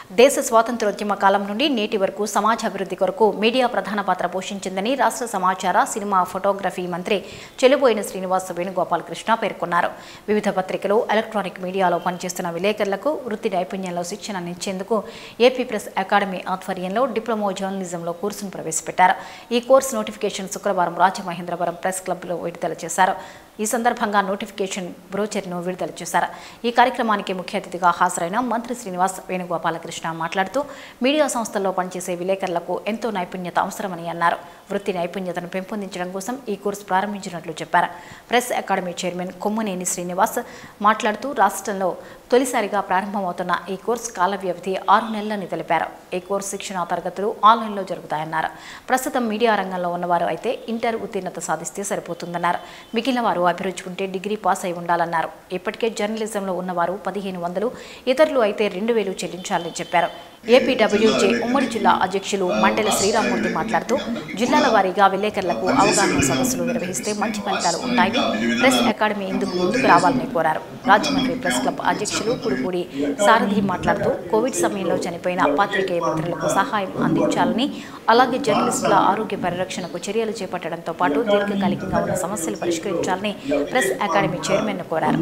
దేశ స్వాతంత్రోద్యమ కాలం నుండి నేటి వరకు సమాజ అభివృద్ధి కొరకు మీడియా ప్రధాన పాత్ర పోషించిందని రాష్ట్ర సమాచార సినిమా ఫోటోగ్రఫీ మంత్రి చెలుబోయిన శ్రీనివాస వేణుగోపాలకృష్ణ పేర్కొన్నారు వివిధ పత్రికలు ఎలక్ట్రానిక్ మీడియాలో పనిచేస్తున్న విలేకరులకు వృత్తి నైపుణ్యంలో శిక్షణ అందించేందుకు ఏపీ ప్రెస్ అకాడమీ ఆధ్వర్యంలో డిప్లొమా జర్నలిజంలో కోర్సును ప్రవేశపెట్టారు ఈ కోర్సు నోటిఫికేషన్ శుక్రవారం రాజమహేంద్రవరం ప్రెస్ క్లబ్లో విడుదల చేశారు ఈ సందర్భంగా నోటిఫికేషన్ బ్రోచర్ను విడుదల చేశారు ఈ కార్యక్రమానికి ముఖ్య అతిథిగా హాజరైన మంత్రి శ్రీనివాస్ వేణుగోపాలకృష్ణ మాట్లాడుతూ మీడియా సంస్థల్లో పనిచేసే విలేకరులకు ఎంతో నైపుణ్యత అవసరమని అన్నారు వృత్తి నైపుణ్యతను పెంపొందించడం కోసం ఈ కోర్సు ప్రారంభించినట్లు చెప్పారు press academy chairman Kommineni Srinivas మాట్లాడుతూ రాష్ట్రంలో తొలిసారిగా ప్రారంభమవుతున్న ఈ కోర్సు కాల వ్యవధి ఆరు నెలలని తెలిపారు ఈ కోర్సు శిక్షణ తరగతులు ఆన్లైన్లో జరుగుతాయన్నారు ప్రస్తుతం మీడియా రంగంలో ఉన్నవారు అయితే ఇంటర్ ఉత్తీర్ణత సాధిస్తే సరిపోతుందన్నారు మిగిలిన వారు అభిరుచి ఉంటే డిగ్రీ పాస్ అయి ఉండాలన్నారు ఇప్పటికే జర్నలిజంలో ఉన్నవారు పదిహేను వందలు ఇతరులు అయితే రెండు వేలు చెల్లించాలని చెప్పారు ఏపీడబ్ల్యూజే ఉమ్మడి జిల్లా అధ్యక్షులు మండల శ్రీరామూర్తి మాట్లాడుతూ జిల్లాల వారీగా విలేకరులకు అవగాహన సదస్సులు నిర్వహిస్తే మంచి ఫలితాలు ఉంటాయని ప్రెస్ అకాడమీ ఇందుకు ముందుకు రావాలని కోరారు రాజమండ్రి ప్రెస్ క్లబ్ అధ్యక్షులు కుడుపూడి సారథి మాట్లాడుతూ కోవిడ్ సమయంలో చనిపోయిన పాత్రికేయ మిత్రులకు సహాయం అందించాలని అలాగే జర్నలిస్టుల ఆరోగ్య పరిరక్షణకు చర్యలు చేపట్టడంతో పాటు దీర్ఘకాలికంగా ఉన్న సమస్యలు పరిష్కరించాలని ప్రెస్ అకాడమీ చైర్మన్ కోరారు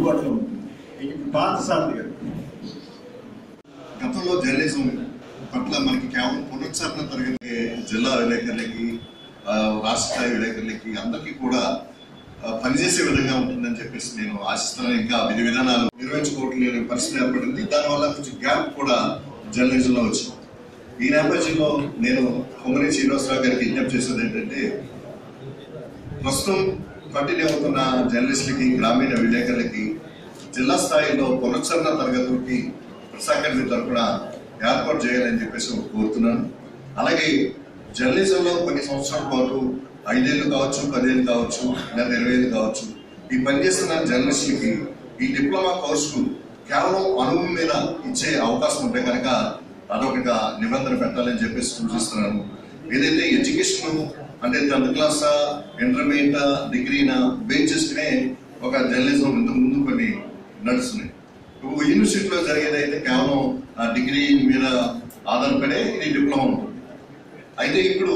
పాత సారథి గారు గతంలో జర్నలిజం పట్ల మనకి కేవలం పునరుచ్చారణ తరగతి జిల్లా విలేకరులకి ఆ, రాష్ట్ర స్థాయి విలేకరులకి అందరికీ కూడా ఆ, పనిచేసే విధంగా ఉంటుందని చెప్పేసి నేను ఆశిస్తున్నాను ఇంకా విధి విధానాలు నిర్వహించుకోవట్లేని పరిస్థితి ఏర్పడింది దానివల్ల కొంచెం గ్యాప్ కూడా జర్నలిజంలో వచ్చింది ఈ నేపథ్యంలో నేను కొమ్మరి శ్రీనివాసరావు గారికి విజ్ఞప్తి చేసేది ఏంటంటే ప్రస్తుతం కంటిన్యూ అవుతున్న జర్నలిస్టులకి గ్రామీణ విలేకరులకి జిల్లా స్థాయిలో పునశ్చరణ తరగతులకి ప్రసాకర్మి తరపున ఏర్పాటు చేయాలని చెప్పేసి కోరుతున్నాను అలాగే జర్నలిజంలో కొన్ని సంవత్సరాల పాటు ఐదేళ్ళు కావచ్చు పదేళ్ళు కావచ్చు లేదా ఇరవై ఏళ్ళు కావచ్చు ఈ పనిచేస్తున్న జర్నలిస్టులకి ఈ డిప్లొమా కోర్సు కేవలం అనుభవం మీద ఇచ్చే అవకాశం ఉంటే కనుక అదొక నిబంధన పెట్టాలని చెప్పేసి సూచిస్తున్నాను ఏదైతే ఎడ్యుకేషన్ అంటే టెన్త్ క్లాస్ ఇంటర్మీడియట్ డిగ్రీనా బేస్ చేసుకునే ఒక జర్నలిజం ఇంతకు ముందు కొన్ని నడుస్తున్నాయి ఇప్పుడు యూనివర్సిటీలో జరిగేది అయితే కేవలం ఆ డిగ్రీ మీద ఆధారపడే ఇది డిప్లొమా ఉంటుంది అయితే ఇప్పుడు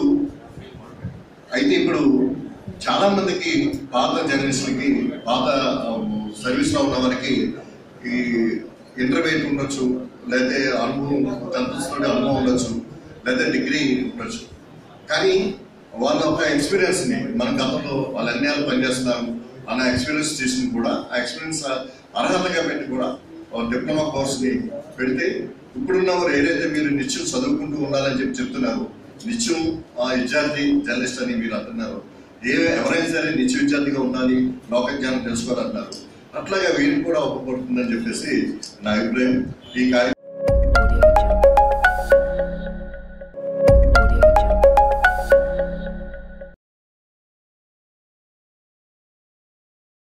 అయితే ఇప్పుడు చాలా మందికి పాత జర్నలిస్టులకి పాత సర్వీస్ లో ఉన్న వారికి ఈ ఇంటర్మీడియట్ ఉండొచ్చు లేకపోతే అనుభవం టెన్త్ స్టూడెంట్ అనుభవం ఉండొచ్చు లేదా డిగ్రీ ఉండొచ్చు కానీ వాళ్ళ ఒక ఎక్స్పీరియన్స్ ని మన గతంలో వాళ్ళు అన్ని ఏళ్ళు పనిచేస్తున్నారు అన్న ఎక్స్పీరియన్స్ చేసి కూడా ఆ ఎక్స్పీరియన్స్ అర్హతగా పెట్టి కూడా డిప్లొమా కోర్స్ ని పెడితే ఇప్పుడున్న వారు ఏదైతే మీరు నిత్యం చదువుకుంటూ ఉండాలని చెప్పి చెప్తున్నారు నిత్యం ఆ విద్యార్థి జర్నలిస్ట్ అని మీరు అంటున్నారు ఏ ఎవరైనా సరే నిత్య విద్యార్థిగా ఉండాలి లోక జ్ఞానం తెలుసుకోవాలంటున్నారు అట్లాగా వీరికి కూడా ఉపపడుతుందని చెప్పేసి నా అభిప్రాయం ఈ కార్య